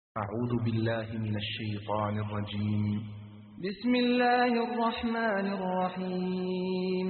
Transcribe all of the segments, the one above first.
أعوذ بالله من الشيطان الرجيم بسم الله الرحمن الرحيم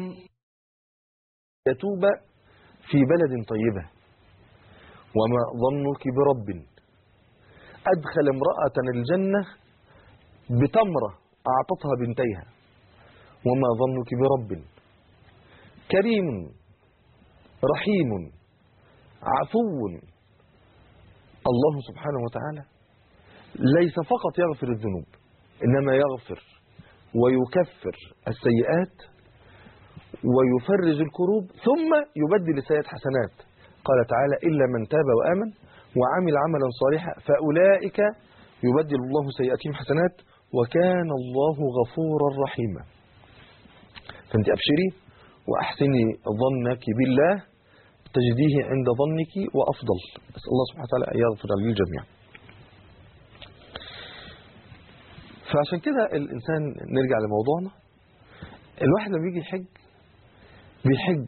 يتوب في بلد طيبة وما ظنك برب أدخل امرأة الجنة بتمرة أعطتها بنتيها وما ظنك برب كريم رحيم عفو الله سبحانه وتعالى ليس فقط يغفر الذنوب إنما يغفر ويكفر السيئات ويفرج الكروب ثم يبدل السيئات حسنات قال تعالى إلا من تاب وآمن وعمل عملا صالحا فأولئك يبدل الله سيئاتهم حسنات وكان الله غفورا رحيما فانت أبشري وأحسني ظنك بالله تجديه عند ظنك وأفضل أسأل الله سبحانه وتعالى أن يغفر للجميع فعشان كده الإنسان نرجع لموضوعنا الواحد لما بيجي يحج بيحج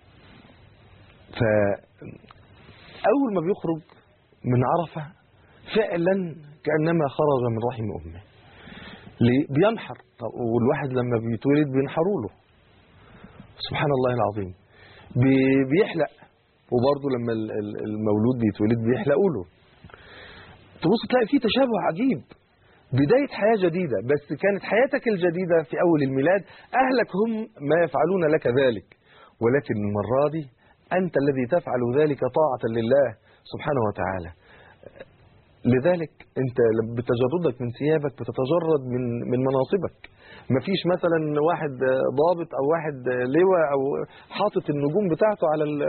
فأول ما بيخرج من عرفة فعلا كأنما خرج من رحم أمه ليه؟ بينحر طب والواحد لما بيتولد بينحروا له سبحان الله العظيم بي- بيحلق وبرضه لما ال- ال- المولود بيتولد بيحلقوا له تبص تلاقي فيه تشابه عجيب بداية حياة جديدة بس كانت حياتك الجديدة في أول الميلاد أهلك هم ما يفعلون لك ذلك ولكن المرة دي أنت الذي تفعل ذلك طاعة لله سبحانه وتعالى لذلك أنت لما بتجردك من ثيابك بتتجرد من من مناصبك مفيش مثلا واحد ضابط أو واحد لواء أو حاطط النجوم بتاعته على ال-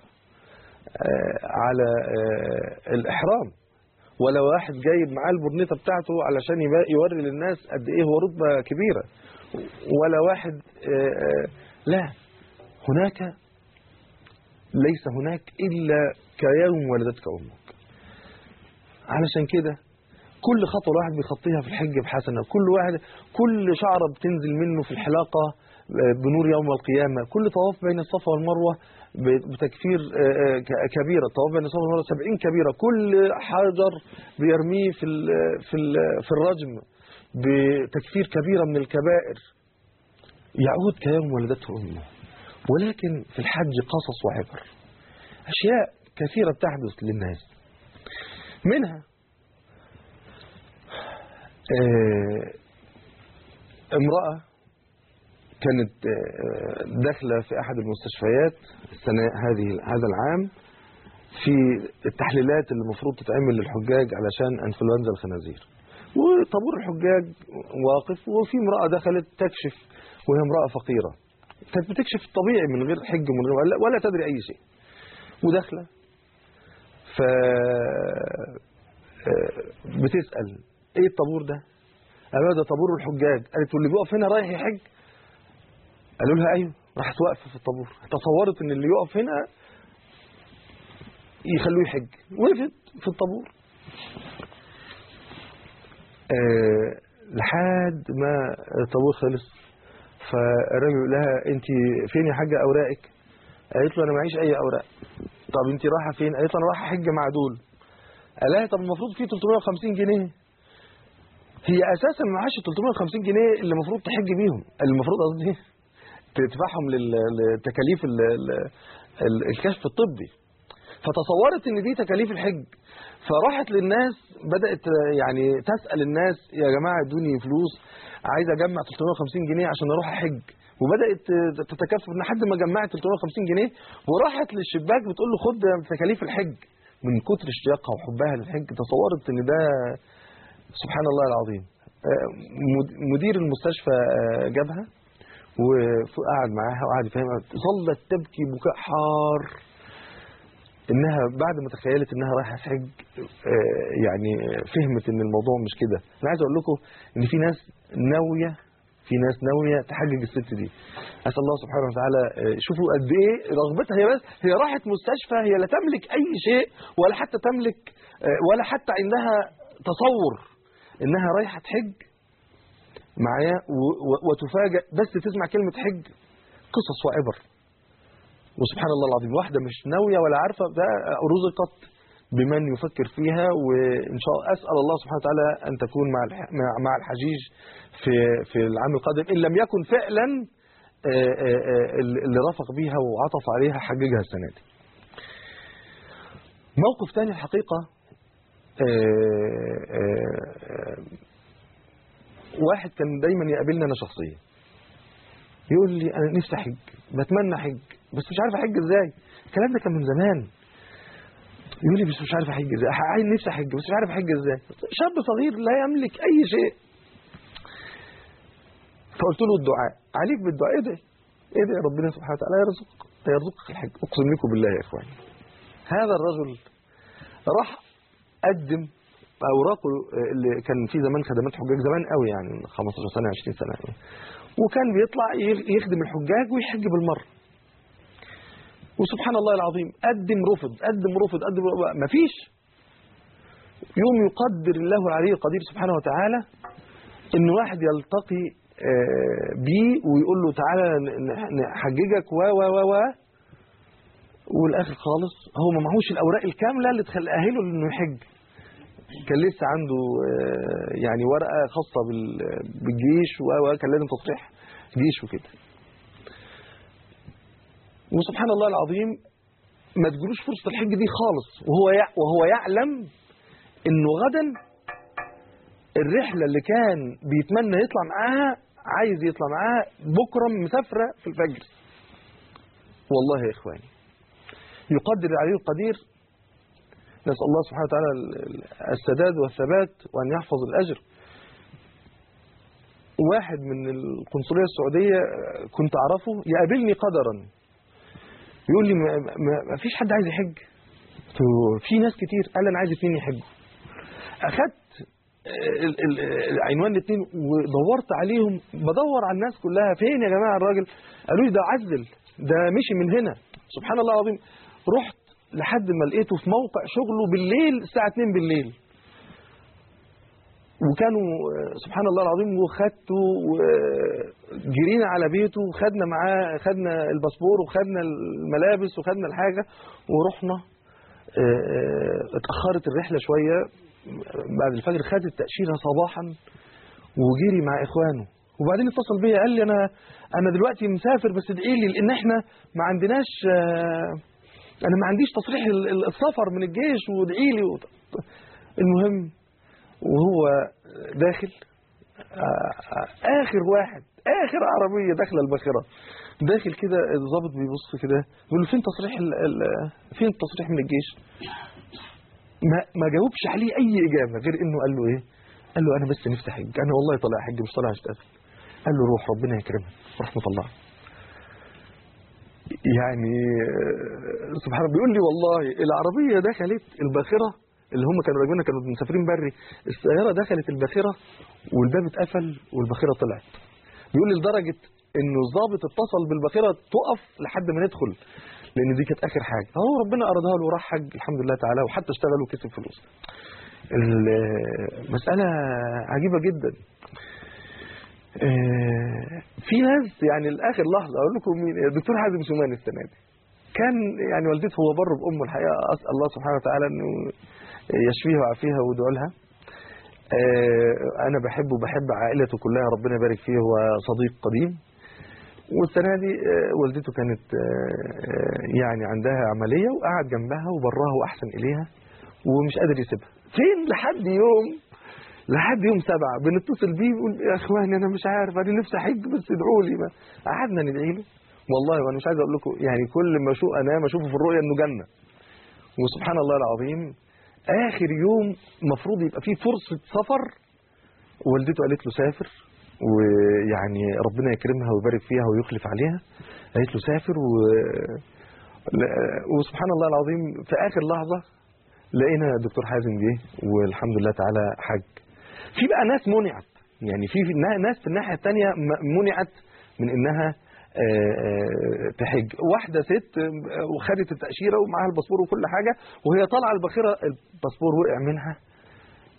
على الإحرام ولا واحد جايب معاه البرنيطه بتاعته علشان يبا- يوري للناس قد ايه هو رتبه كبيره ولا واحد آه، آه، لا هناك ليس هناك الا كيوم ولدتك امك علشان كده كل خطوه الواحد بيخطيها في الحج بحسنه كل واحد كل شعره بتنزل منه في الحلاقه آه، بنور يوم القيامه كل طواف بين الصفا والمروه ب- بتكفير آه، آه، ك- كبيره الطواف بين الصفا والمروه 70 كبيره كل حجر بيرميه في ال في ال في الرجم بتكفير كبيره من الكبائر يعود كيوم ولدته امه ولكن في الحج قصص وعبر اشياء كثيره بتحدث للناس منها آه، امرأة كانت آه، داخلة في أحد المستشفيات السنة هذه هذا العام في التحليلات اللي المفروض تتعمل للحجاج علشان انفلونزا الخنازير وطابور الحجاج واقف وفي امرأة دخلت تكشف وهي امرأة فقيرة كانت بتكشف الطبيعي من غير حج من غير ولا, ولا تدري أي شيء وداخلة ف آه، بتسأل ايه الطابور ده قالوا لها ده طابور الحجاج قالت واللي بيقف هنا رايح يحج قالوا لها ايوه راحت واقفه في الطابور تصورت ان اللي يقف هنا يخلوه يحج وقفت في الطابور آه لحد ما الطابور خلص فالراجل يقول لها انت فين يا حاجه اوراقك قالت له انا معيش اي اوراق طب انت رايحه فين قالت له انا رايحه حج مع دول قال لها طب المفروض في 350 جنيه هي اساسا معاش 350 جنيه اللي المفروض تحج بيهم المفروض قصدي تدفعهم لل- لتكاليف ال- ال- ال- الكشف الطبي فتصورت ان دي تكاليف الحج فراحت للناس بدات يعني تسال الناس يا جماعه ادوني فلوس عايز اجمع 350 جنيه عشان اروح احج وبدات تتكفل لحد ما جمعت 350 جنيه وراحت للشباك بتقول له خد تكاليف الحج من كتر اشتياقها وحبها للحج تصورت ان ده سبحان الله العظيم آه، مد- مدير المستشفى آه، جابها وقعد معاها وقعد يفهمها ظلت تبكي بكاء حار انها بعد ما تخيلت انها رايحه تحج آه، يعني فهمت ان الموضوع مش كده انا عايز اقول لكم ان في ناس ناويه في ناس ناويه تحجج الست دي اسال الله سبحانه وتعالى آه، شوفوا قد ايه رغبتها هي بس هي راحت مستشفى هي لا تملك اي شيء ولا حتى تملك آه، ولا حتى عندها تصور انها رايحه تحج معايا و- و- وتفاجئ بس تسمع كلمه حج قصص وعبر وسبحان الله العظيم واحده مش ناويه ولا عارفه ده رزقت بمن يفكر فيها وإن شاء الله أسأل الله سبحانه وتعالى أن تكون مع الح- مع- مع الحجيج في في العام القادم إن لم يكن فعلا آه، آه، آه، اللي رافق بيها وعطف عليها حججها السنة دي موقف تاني الحقيقة آه، آه، آه، واحد كان دايما يقابلني أنا شخصيا يقول لي أنا نفسي أحج بتمنى أحج بس مش عارف أحج إزاي الكلام ده كان من زمان يقول لي بس مش عارف أحج إزاي عايز نفسي أحج بس مش عارف أحج إزاي شاب صغير لا يملك أي شيء فقلت له الدعاء عليك بالدعاء ادعي ادعي ربنا سبحانه وتعالى يرزق يرزقك الحج اقسم لكم بالله يا اخواني هذا الرجل راح قدم اوراقه اللي كان في زمان خدمات حجاج زمان قوي يعني من 15 سنه 20 سنه يعني. وكان بيطلع يخ- يخدم الحجاج ويحج بالمره وسبحان الله العظيم قدم رفض قدم رفض قدم رفض مفيش يوم يقدر الله العلي القدير سبحانه وتعالى ان واحد يلتقي آه، بيه ويقول له تعالى ن- ن- نحججك و و و و والاخر خالص هو ما معهوش الاوراق الكامله اللي تأهله انه يحج كان لسه عنده آه، يعني ورقه خاصه بال- بالجيش و و كان لازم تصريح جيش وكده وسبحان الله العظيم ما تجيلوش فرصه الحج دي خالص وهو يع- وهو يعلم انه غدا الرحله اللي كان بيتمنى يطلع معاها عايز يطلع معاها بكره مسافره في الفجر والله يا اخواني يقدر العلي القدير نسال الله سبحانه وتعالى ال- ال- السداد والثبات وان يحفظ الاجر واحد من القنصليه السعوديه كنت اعرفه يقابلني قدرا يقول لي ما, ما, ما فيش حد عايز يحج قلت له في ناس كتير قال لي انا عايز اتنين يحجوا اخدت ال- ال- العنوان الاثنين ودورت عليهم بدور على الناس كلها فين يا جماعه الراجل قالوا لي ده عزل ده مشي من هنا سبحان الله العظيم رحت لحد ما لقيته في موقع شغله بالليل الساعه 2 بالليل وكانوا آه، سبحان الله العظيم وخدته وجرينا على بيته وخدنا معاه خدنا الباسبور وخدنا الملابس وخدنا الحاجه ورحنا آه، آه، اتاخرت الرحله شويه بعد الفجر خد التاشيره صباحا وجري مع اخوانه وبعدين اتصل بيا قال لي انا انا دلوقتي مسافر بس ادعي لي لان احنا ما عندناش آه، انا ما عنديش تصريح ال- ال- السفر من الجيش وادعي لي وط- المهم وهو داخل آه، آه، اخر واحد اخر عربيه داخله الباخره داخل كده الضابط بيبص كده بيقول له فين تصريح ال... ال... فين التصريح من الجيش ما ما جاوبش عليه اي اجابه غير انه قال له ايه قال له انا بس نفسي احج انا والله طالع احج مش طالع اشتغل قال له روح ربنا يكرمك رحمه الله يعني آه، سبحان الله بيقول لي والله العربيه دخلت الباخره اللي هم كانوا راكبينها كانوا مسافرين بري السياره دخلت الباخره والباب اتقفل والباخره طلعت بيقول لي لدرجه انه الضابط اتصل بالباخره تقف لحد ما ندخل لان دي كانت اخر حاجه اهو ربنا ارادها له وراح حج الحمد لله تعالى وحتى اشتغل وكسب فلوس المساله عجيبه جدا آه، في ناس يعني لاخر لحظه اقول لكم مين الدكتور حازم سومان السنه دي كان يعني والدته هو بر بامه الحقيقه اسال الله سبحانه وتعالى انه يشفيها ويعافيها ويدعو لها آه، انا بحبه وبحب عائلته كلها ربنا يبارك فيه هو صديق قديم والسنه دي آه، والدته كانت آه، آه، يعني عندها عمليه وقعد جنبها وبرها واحسن اليها ومش قادر يسيبها فين لحد يوم لحد يوم سبعة بنتصل بيه بيقول يا اخواني انا مش عارف انا نفسي احج بس ادعوا لي ما قعدنا ندعي له والله وانا مش عايز اقول لكم يعني كل ما اشوف انام اشوفه في الرؤيا انه جنه وسبحان الله العظيم اخر يوم المفروض يبقى فيه فرصه سفر والدته قالت له سافر ويعني ربنا يكرمها ويبارك فيها ويخلف عليها قالت له سافر و... لا- وسبحان الله العظيم في اخر لحظه لقينا الدكتور حازم جه والحمد لله تعالى حج في بقى ناس منعت يعني في في- ناس في الناحيه الثانيه منعت من انها آه، آه، تحج واحده ست آه، وخدت التاشيره ومعاها الباسبور وكل حاجه وهي طالعه الباخره الباسبور وقع منها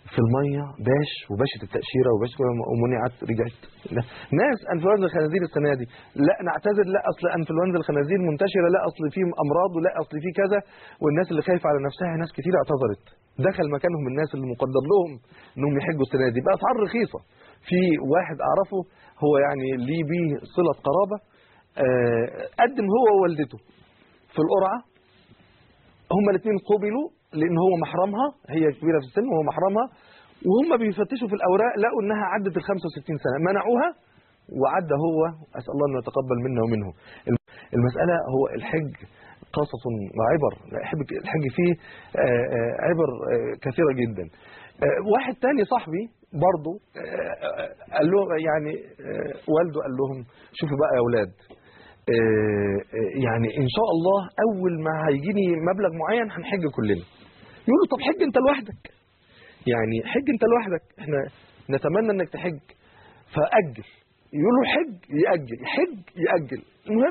في الميه باش وباشت التاشيره وباشت ومنعت رجعت لا. ناس انفلونزا الخنازير السنه دي لا نعتذر لا اصل انفلونزا الخنازير منتشره لا اصل في امراض ولا اصل في كذا والناس اللي خايفه على نفسها ناس كتير اعتذرت دخل مكانهم الناس اللي مقدر لهم انهم يحجوا السنه دي باسعار رخيصه في واحد اعرفه هو يعني ليه بيه صله قرابه آه، قدم هو ووالدته في القرعه هما الاثنين قبلوا لان هو محرمها هي كبيره في السن وهو محرمها وهم بيفتشوا في الاوراق لقوا انها عدت ال 65 سنه منعوها وعدى هو اسال الله انه يتقبل منا ومنه المساله هو الحج قصص وعبر الحج الحج فيه آه، آه، عبر آه، كثيره جدا آه، واحد تاني صاحبي برضه آه، قال له يعني آه، والده قال لهم شوفوا بقى يا اولاد آه، آه، يعني ان شاء الله اول ما هيجيني مبلغ معين هنحج كلنا يقول له طب حج انت لوحدك يعني حج انت لوحدك احنا نتمنى انك تحج فاجل يقول له حج ياجل حج ياجل المهم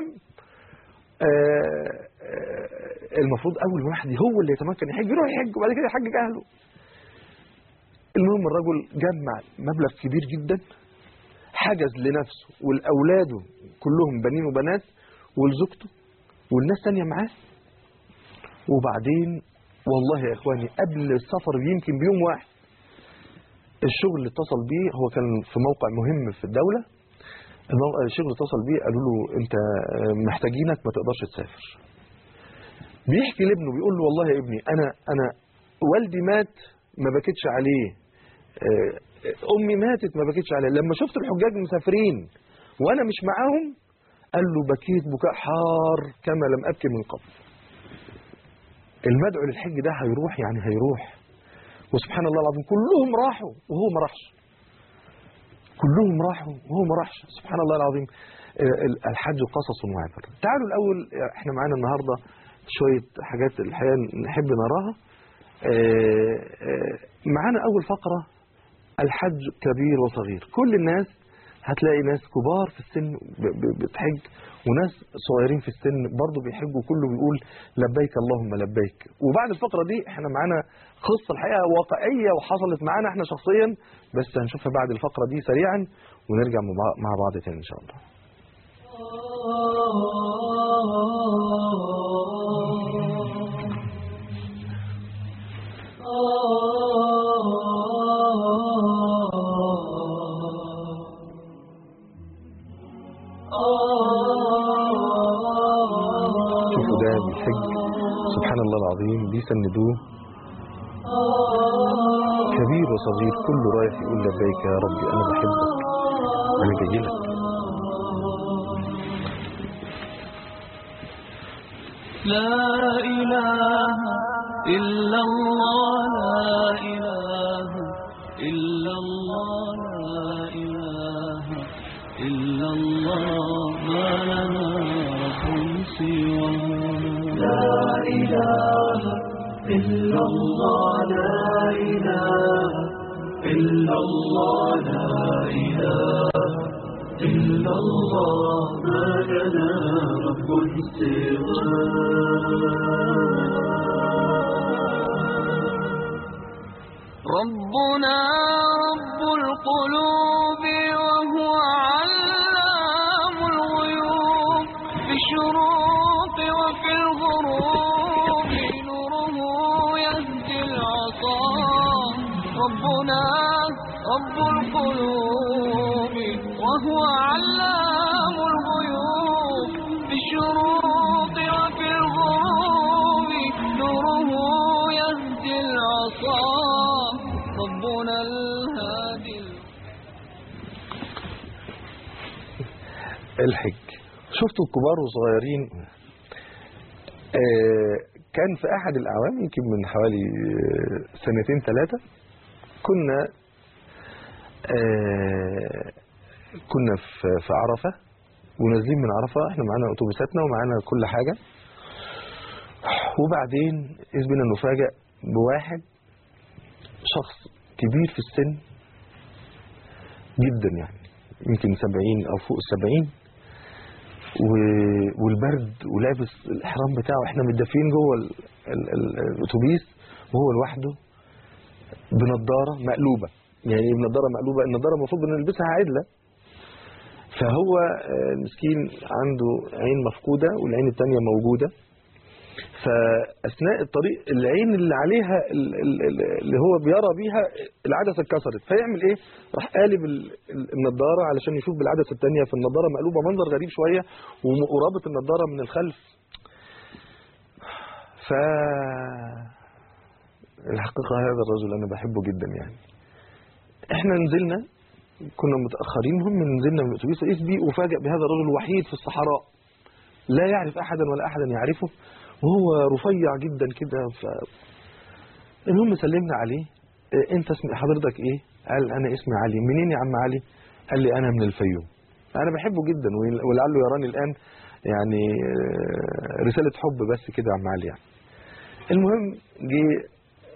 آه، آه، المفروض اول واحد هو اللي يتمكن يحج يروح يحج وبعد كده يحجج اهله المهم الرجل جمع مبلغ كبير جدا حجز لنفسه ولاولاده كلهم بنين وبنات ولزوجته والناس تانية معاه وبعدين والله يا اخواني قبل السفر يمكن بيوم واحد الشغل اللي اتصل بيه هو كان في موقع مهم في الدولة الموقع الشغل اللي اتصل بيه قالوا له انت آه، محتاجينك ما تقدرش تسافر بيحكي لابنه بيقول له والله يا ابني انا انا والدي مات ما بكتش عليه آه، امي ماتت ما بكتش عليه لما شفت الحجاج مسافرين وانا مش معاهم قال له بكيت بكاء حار كما لم ابكي من قبل المدعو للحج ده هيروح يعني هيروح وسبحان الله العظيم كلهم راحوا وهو ما راحش كلهم راحوا وهو ما راحش سبحان الله العظيم آه، ال- الحج قصص وعبر تعالوا الاول احنا معانا النهارده شويه حاجات الحقيقه نحب نراها آه، آه، معانا اول فقره الحج كبير وصغير كل الناس هتلاقي ناس كبار في السن ب- ب- بتحج وناس صغيرين في السن برضه بيحجوا كله بيقول لبيك اللهم لبيك وبعد الفقره دي احنا معانا قصه الحقيقه واقعيه وحصلت معانا احنا شخصيا بس هنشوفها بعد الفقره دي سريعا ونرجع مع- مع بعض تاني ان شاء الله شوفوا ده بالحج سبحان الله العظيم بيسندوه كبير وصغير كله رايح يقول لبيك يا ربي انا بحبك انا جاي لك لا إله إلا الله لا إله إلا الله لا إله إلا الله ما لنا رب سواه لا إله إلا الله لا إله إلا الله لا إله إلا الله ما لنا رب ربنا رب القلوب وهو علام الغيوب في الشروق وفي الغروب نوره يهدي العصا ربنا رب القلوب وهو علام الغيوب في الشروق وفي الغروب نوره يهدي العصا ربنا الهادي الحج شفتوا الكبار والصغيرين آه، كان في احد الاعوام يمكن من حوالي آه، سنتين ثلاثه كنا آه، كنا في في عرفه ونازلين من عرفه احنا معانا اتوبيساتنا ومعانا كل حاجه وبعدين اذ بنا نفاجئ بواحد شخص كبير في السن جدا يعني يمكن سبعين او فوق السبعين و- والبرد ولابس الاحرام بتاعه احنا متدفين جوه ال- ال- ال- الاتوبيس وهو لوحده بنضاره مقلوبه يعني ايه بنضاره مقلوبه النضاره المفروض بنلبسها عدله فهو آه، المسكين عنده عين مفقوده والعين الثانيه موجوده فاثناء الطريق العين اللي عليها ال- ال- ال- اللي هو بيرى بيها العدسه اتكسرت فيعمل ايه راح قالب ال- ال- النضاره علشان يشوف بالعدسه الثانيه في النضاره مقلوبه منظر غريب شويه وم- ورابط النضاره من الخلف ف الحقيقه هذا الرجل انا بحبه جدا يعني احنا نزلنا كنا متاخرين هم نزلنا من الاتوبيس رئيس بي وفاجئ بهذا الرجل الوحيد في الصحراء لا يعرف احدا ولا احدا يعرفه وهو رفيع جدا كده ف المهم سلمنا عليه إيه، انت اسم حضرتك ايه قال انا اسمي علي منين يا عم علي قال لي انا من الفيوم انا بحبه جدا ول- ولعله يراني الان يعني آه، رساله حب بس كده يا عم علي يعني المهم جه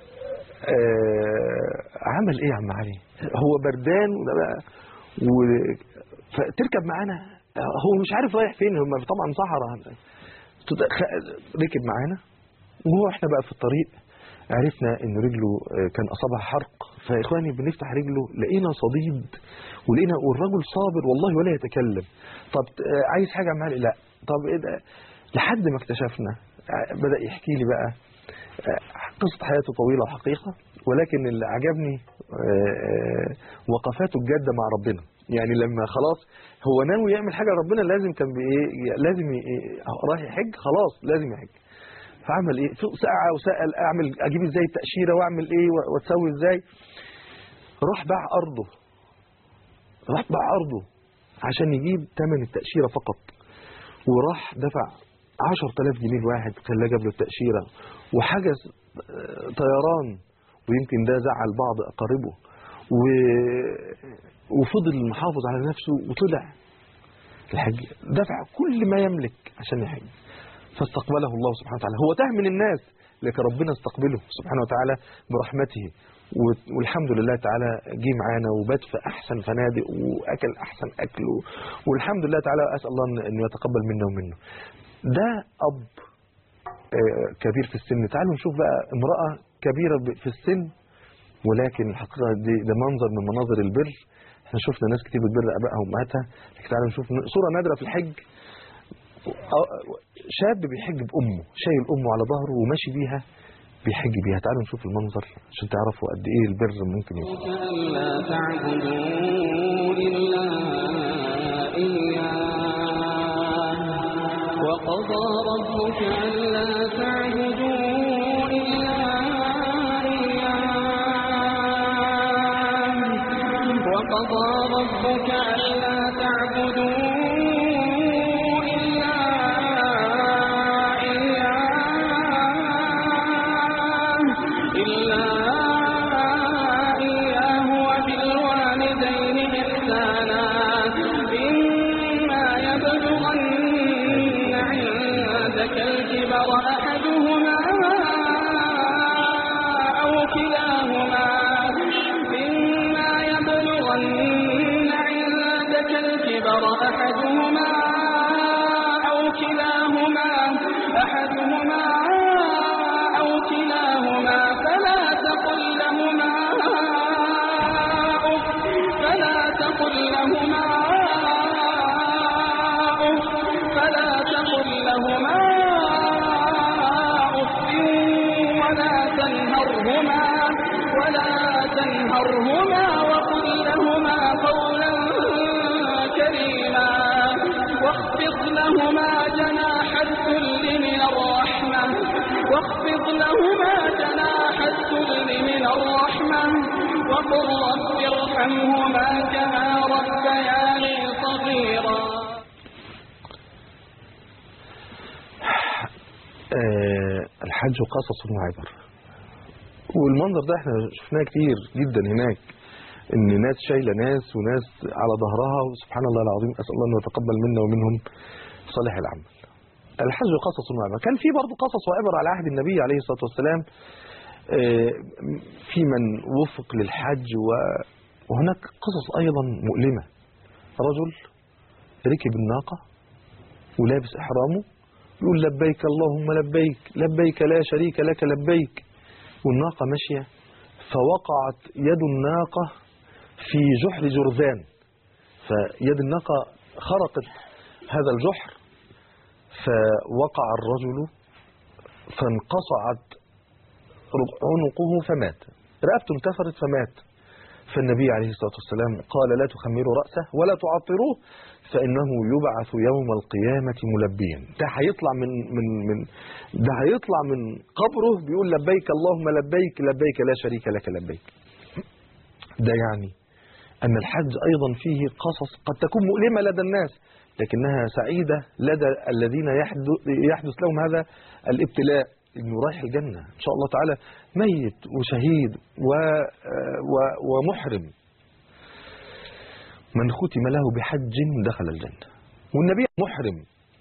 آه، عمل ايه يا عم علي هو بردان وده بقى و... فتركب معانا آه، هو مش عارف رايح فين هم طبعا صحراء تد- خ- ركب معانا وهو احنا بقى في الطريق عرفنا ان رجله آه، كان اصابها حرق فاخواني بنفتح رجله لقينا صديد ولقينا والرجل صابر والله ولا يتكلم طب آه، عايز حاجه يا عم علي لا طب ايه ده لحد ما اكتشفنا آه، بدا يحكي لي بقى آه، قصه حياته طويله وحقيقه ولكن اللي عجبني آه، آه، وقفاته الجاده مع ربنا يعني لما خلاص هو ناوي يعمل حاجه ربنا لازم كان بايه لازم ي- ي- رايح يحج خلاص لازم يحج فعمل ايه فوق ساعه وسال اعمل اجيب ازاي التاشيره واعمل ايه و- واتسوي ازاي راح باع ارضه راح باع ارضه عشان يجيب ثمن التاشيره فقط وراح دفع 10000 جنيه الواحد خلاه جاب له التاشيره وحجز آه، طيران ويمكن ده زعل بعض اقاربه و... وفضل محافظ على نفسه وطلع الحج دفع كل ما يملك عشان يحج فاستقبله الله سبحانه وتعالى هو تاه من الناس لكن ربنا استقبله سبحانه وتعالى برحمته و- والحمد لله تعالى جه معانا وبات في احسن فنادق واكل احسن اكل و- والحمد لله تعالى اسال الله إن- انه يتقبل منا ومنه ده اب آه، كبير في السن تعالوا نشوف بقى امراه كبيره ب- في السن ولكن الحقيقه دي ده منظر من مناظر البر احنا شفنا ناس كتير بتبر ابائها وامهاتها لكن تعالوا نشوف صوره نادره في الحج آه، شاب بيحج بامه شايل امه على ظهره وماشي بيها بيحج بيها تعالوا نشوف المنظر عشان تعرفوا قد ايه البر ممكن يكون ألا تعبدوا إلا إياه وقضى ربك ألا تعبدوا إلا إياه وقضى ربك ألا تعبدوا إلا إياه إلا إياه وبالوالدين إحسانا إما يبلغن عندك الكبر أحدهما أو كلاهما إما يبلغن عندك الكبر أحدهما أو كلاهما أحدهما أو كلاهما فلا تقل لهما أف فلا تقل لهما أف فلا تقل لهما أف ولا تنهرهما ولا تنهرهما وقل لهما قولا كريما واخفض لهما جناح الذل من الرحمة واخفض لهما جناح الذل من الرحمة وقل رب ارحمهما كما ربياني صغيرا آه، الحج قصص وعبر والمنظر ده احنا شفناه كتير جدا هناك ان ناس شايله ناس وناس على ظهرها وسبحان الله العظيم اسال الله انه يتقبل منا ومنهم صالح العمل الحج قصص وعبر كان في برضه قصص وعبر على عهد النبي عليه الصلاه والسلام آه، في من وفق للحج و- وهناك قصص ايضا مؤلمه رجل ركب الناقه ولابس احرامه يقول لبيك اللهم لبيك لبيك لا شريك لك لبيك والناقة ماشية فوقعت يد الناقة في جحر جرذان فيد الناقة خرقت هذا الجحر فوقع الرجل فانقصعت عنقه فمات رقبته انكسرت فمات فالنبي عليه الصلاة والسلام قال لا تخمروا رأسه ولا تعطروه فإنه يبعث يوم القيامة ملبيا ده هيطلع من من من ده هيطلع من قبره بيقول لبيك اللهم لبيك لبيك لا شريك لك لبيك ده يعني أن الحج أيضا فيه قصص قد تكون مؤلمة لدى الناس لكنها سعيدة لدى الذين يحدث, يحدث لهم هذا الابتلاء انه رايح الجنة ان شاء الله تعالى ميت وشهيد و و ومحرم من ختم له بحج دخل الجنة والنبي محرم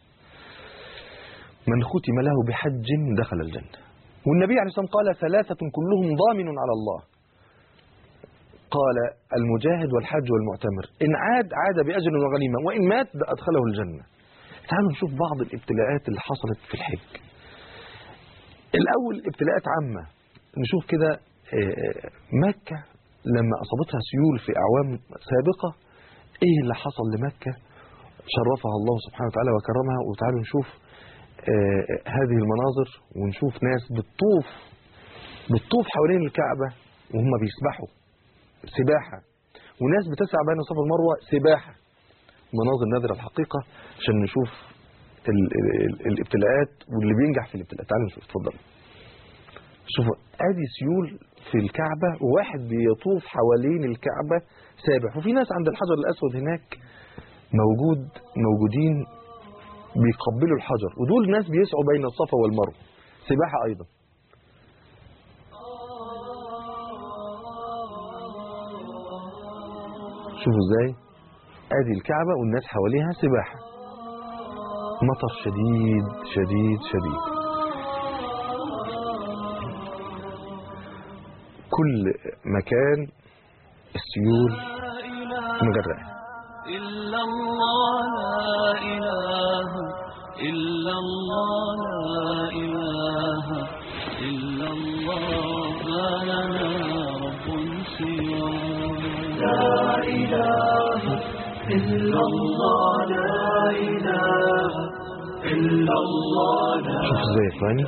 من ختم له بحج دخل الجنة والنبي عليه الصلاة والسلام قال ثلاثة كلهم ضامن على الله قال المجاهد والحج والمعتمر إن عاد عاد بأجر وغنيمة وإن مات أدخله الجنة تعالوا نشوف بعض الابتلاءات اللي حصلت في الحج الأول ابتلاءات عامة نشوف كده مكة لما أصابتها سيول في أعوام سابقة إيه اللي حصل لمكة شرفها الله سبحانه وتعالى وكرمها وتعالوا نشوف هذه المناظر ونشوف ناس بتطوف بتطوف حوالين الكعبة وهم بيسبحوا سباحة وناس بتسعى بين الصفا والمروة سباحة مناظر نادرة الحقيقة عشان نشوف ال ال ال الابتلاءات واللي بينجح في الابتلاءات تعالوا نشوف اتفضل شوفوا ادي سيول في الكعبة وواحد بيطوف حوالين الكعبة سابح وفي ناس عند الحجر الاسود هناك موجود موجودين بيقبلوا الحجر ودول ناس بيسعوا بين الصفا والمروه سباحة ايضا شوفوا ازاي ادي الكعبة والناس حواليها سباحة مطر شديد شديد شديد كل مكان السيول مغرقة إلا الله لا إله إلا الله لا إله إلا الله ما لنا رب سواه لا إله إلا الله لا إله إلا الله لا شوف ازاي يا اخواني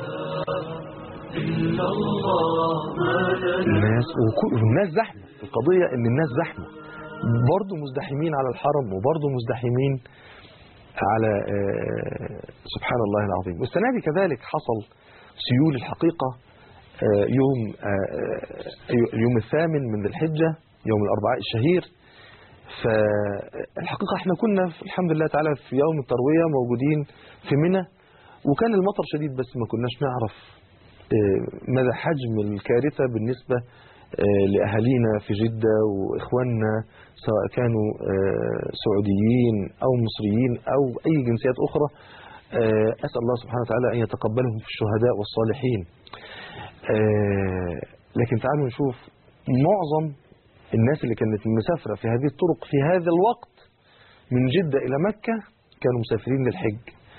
إلا الله ما لنا الناس وكل- والناس زحمة القضية ان الناس زحمة برضه مزدحمين على الحرم وبرضه مزدحمين على آه، سبحان الله العظيم والسنة دي كذلك حصل سيول الحقيقة آه، يوم آه، آه، اليوم الثامن من ذي الحجة يوم الأربعاء الشهير فالحقيقة احنا كنا في- الحمد لله تعالى في يوم التروية موجودين في منى وكان المطر شديد بس ما كناش نعرف آه، مدى حجم الكارثة بالنسبة آه، لأهالينا في جدة وإخواننا سواء كانوا آه، سعوديين أو مصريين أو أي جنسيات أخرى آه، أسأل الله سبحانه وتعالى أن يتقبلهم في الشهداء والصالحين آه، لكن تعالوا نشوف معظم الناس اللي كانت مسافرة في هذه الطرق في هذا الوقت من جدة إلى مكة كانوا مسافرين للحج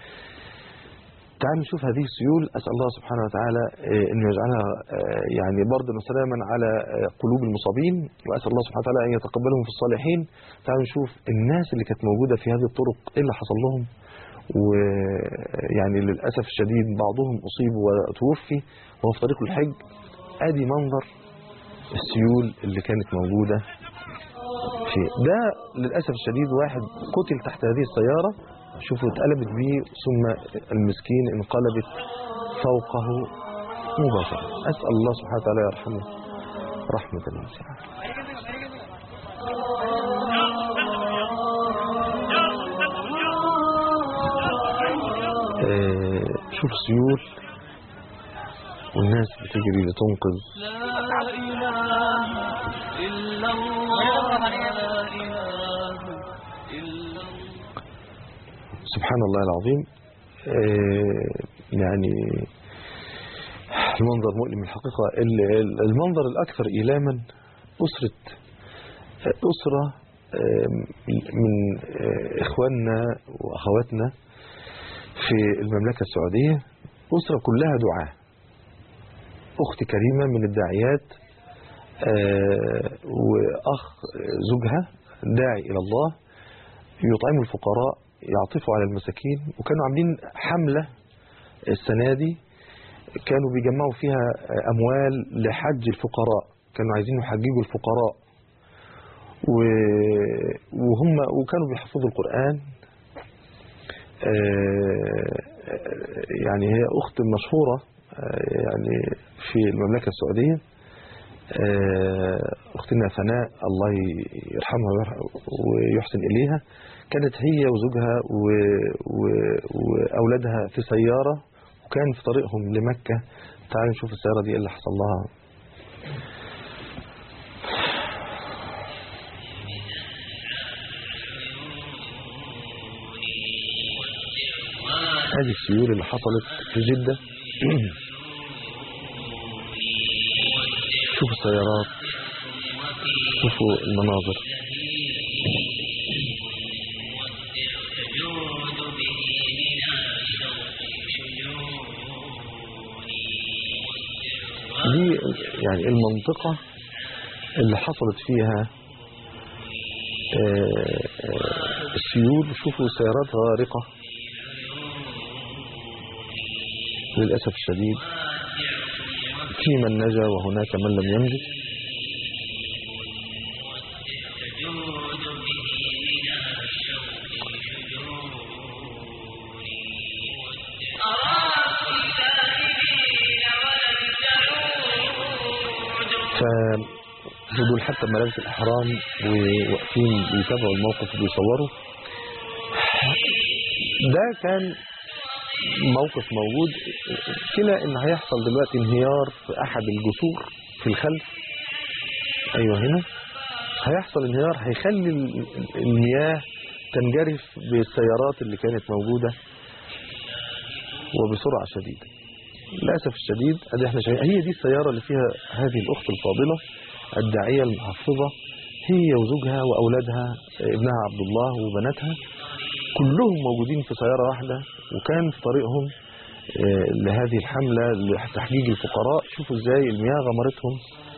تعالوا نشوف هذه السيول أسأل الله سبحانه وتعالى آه، أن يجعلها آه، يعني بردا وسلاما على آه، قلوب المصابين وأسأل الله سبحانه وتعالى أن يتقبلهم في الصالحين تعالوا نشوف الناس اللي كانت موجودة في هذه الطرق إيه اللي حصل لهم ويعني للأسف الشديد بعضهم أصيب وتوفي وهو في طريق الحج أدي منظر السيول اللي كانت موجودة في ده للأسف الشديد واحد قتل تحت هذه السيارة شوفوا اتقلبت بيه ثم المسكين انقلبت فوقه مباشرة أسأل الله سبحانه وتعالى يرحمه رحمة واسعة آه، شوف سيول والناس بتجري لتنقذ لا إله إلا الله لا إله إلا الله سبحان الله العظيم آه، يعني المنظر مؤلم الحقيقة ال- ال- المنظر الأكثر إيلاما أسرة أسرة آه، من آه، إخواننا وأخواتنا في المملكة السعودية أسرة كلها دعاة أخت كريمة من الداعيات آه، وأخ زوجها داعي إلى الله يطعم الفقراء يعطفوا على المساكين وكانوا عاملين حملة السنة دي كانوا بيجمعوا فيها أموال لحج الفقراء كانوا عايزين يحججوا الفقراء و- وهم وكانوا بيحفظوا القرآن آه، يعني هي أخت مشهورة آه، يعني في المملكة السعودية آه، أختنا ثناء الله يرحمها ويرح- ويحسن إليها كانت هي وزوجها و- و- وأولادها في سيارة وكان في طريقهم لمكة تعالوا نشوف السيارة دي إيه اللي حصل لها هذه السيول اللي حصلت في جدة شوفوا السيارات شوفوا المناظر دي يعني المنطقة اللي حصلت فيها آه، آه، السيول شوفوا سيارات غارقة للأسف الشديد في من نجا وهناك من لم ينجو فدول حتى ملابس الإحرام وواقفين بيتابعوا الموقف وبيصوروا ده كان موقف موجود كلا ان هيحصل دلوقتي انهيار في احد الجسور في الخلف ايوه هنا هيحصل انهيار هيخلي ال- المياه تنجرف بالسيارات اللي كانت موجودة وبسرعة شديدة للأسف الشديد ادي احنا شايفين هي دي السيارة اللي فيها هذه الأخت الفاضلة الداعية المحفظة هي وزوجها وأولادها ابنها عبد الله وبناتها كلهم موجودين في سيارة واحدة وكان في طريقهم آه، لهذه الحملة لتحجيج الفقراء شوفوا ازاي المياه غمرتهم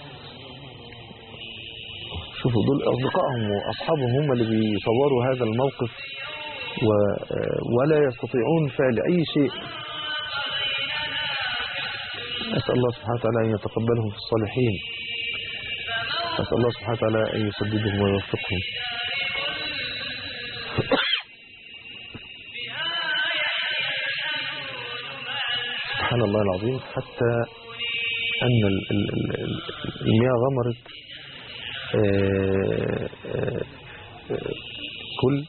شوفوا دول أصدقائهم وأصحابهم هم اللي بيصوروا هذا الموقف و آه، ولا يستطيعون فعل أي شيء أسأل الله سبحانه وتعالى أن يتقبلهم في الصالحين أسأل الله سبحانه وتعالى أن يسددهم ويوفقهم سبحان الله العظيم حتى أن ال- ال- ال- ال- المياه غمرت آه، آه، آه، كل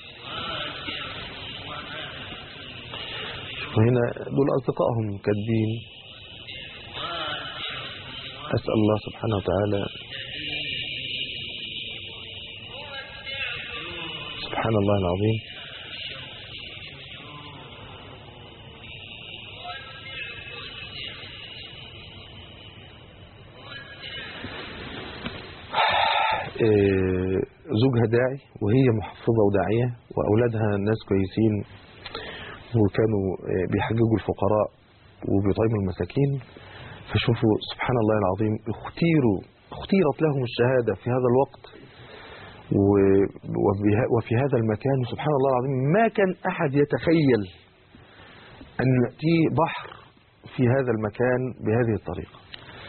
شوفوا هنا دول أصدقائهم كاتبين أسأل الله سبحانه وتعالى سبحان الله العظيم آه، زوجها داعي وهي محفظة وداعية وأولادها ناس كويسين وكانوا آه، بيحججوا الفقراء وبيطعموا المساكين فشوفوا سبحان الله العظيم اختيروا اختيرت لهم الشهادة في هذا الوقت و- وبه- وفي هذا المكان سبحان الله العظيم ما كان أحد يتخيل أن يأتيه بحر في هذا المكان بهذه الطريقة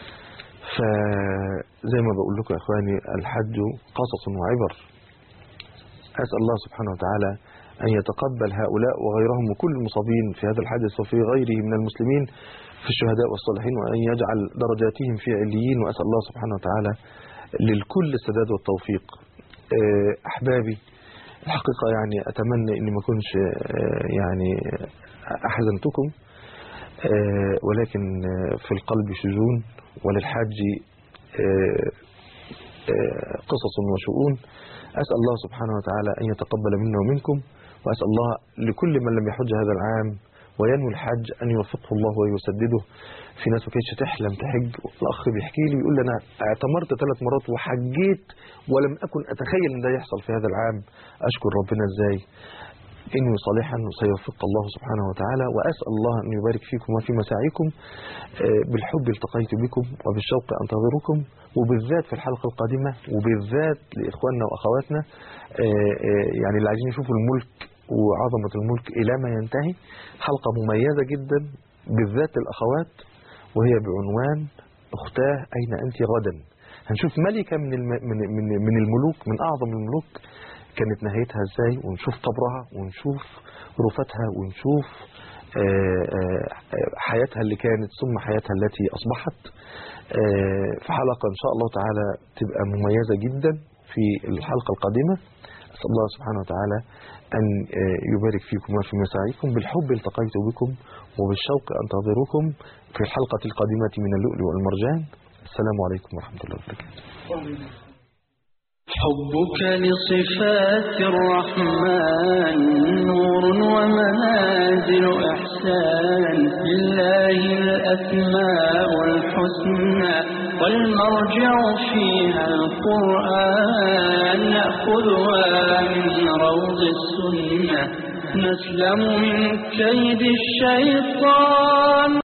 فزي ما بقول لكم يا اخواني الحج قصص وعبر اسال الله سبحانه وتعالى ان يتقبل هؤلاء وغيرهم وكل المصابين في هذا الحادث وفي غيره من المسلمين في الشهداء والصالحين وان يجعل درجاتهم في عليين واسال الله سبحانه وتعالى للكل السداد والتوفيق آه، احبابي الحقيقه يعني اتمنى اني ما اكونش آه، يعني احزنتكم آه، ولكن آه، في القلب شجون وللحاج آه، آه، قصص وشؤون أسأل الله سبحانه وتعالى أن يتقبل منا ومنكم وأسأل الله لكل من لم يحج هذا العام وينوي الحج أن يوفقه الله ويسدده في ناس ما كانتش تحلم تحج الأخ بيحكي لي يقول لي أنا اعتمرت ثلاث مرات وحجيت ولم أكن أتخيل أن ده يحصل في هذا العام أشكر ربنا إزاي إني صالحا سيوفق الله سبحانه وتعالى وأسأل الله أن يبارك فيكم وفي مساعيكم آه، بالحب التقيت بكم وبالشوق أنتظركم وبالذات في الحلقة القادمة وبالذات لإخواننا وأخواتنا آه، آه، يعني اللي عايزين يشوفوا الملك وعظمة الملك إلى ما ينتهي حلقة مميزة جدا بالذات الأخوات وهي بعنوان أختاه أين أنت غدا هنشوف ملكة من الم... من من من الملوك من أعظم الملوك كانت نهايتها ازاي ونشوف قبرها ونشوف رفاتها ونشوف آه، آه، حياتها اللي كانت ثم حياتها التي أصبحت آه، في حلقة إن شاء الله تعالى تبقى مميزة جدا في الحلقة القادمة أسأل الله سبحانه وتعالى أن آه، يبارك فيكم وفي مساعيكم بالحب التقيت بكم وبالشوق أنتظركم في الحلقة القادمة من اللؤلؤ والمرجان السلام عليكم ورحمة الله وبركاته حبك لصفات الرحمن نور ومنازل إحسان لله الأسماء الحسنى والمرجع فيها القرآن نأخذها من روض السنة نسلم من كيد الشيطان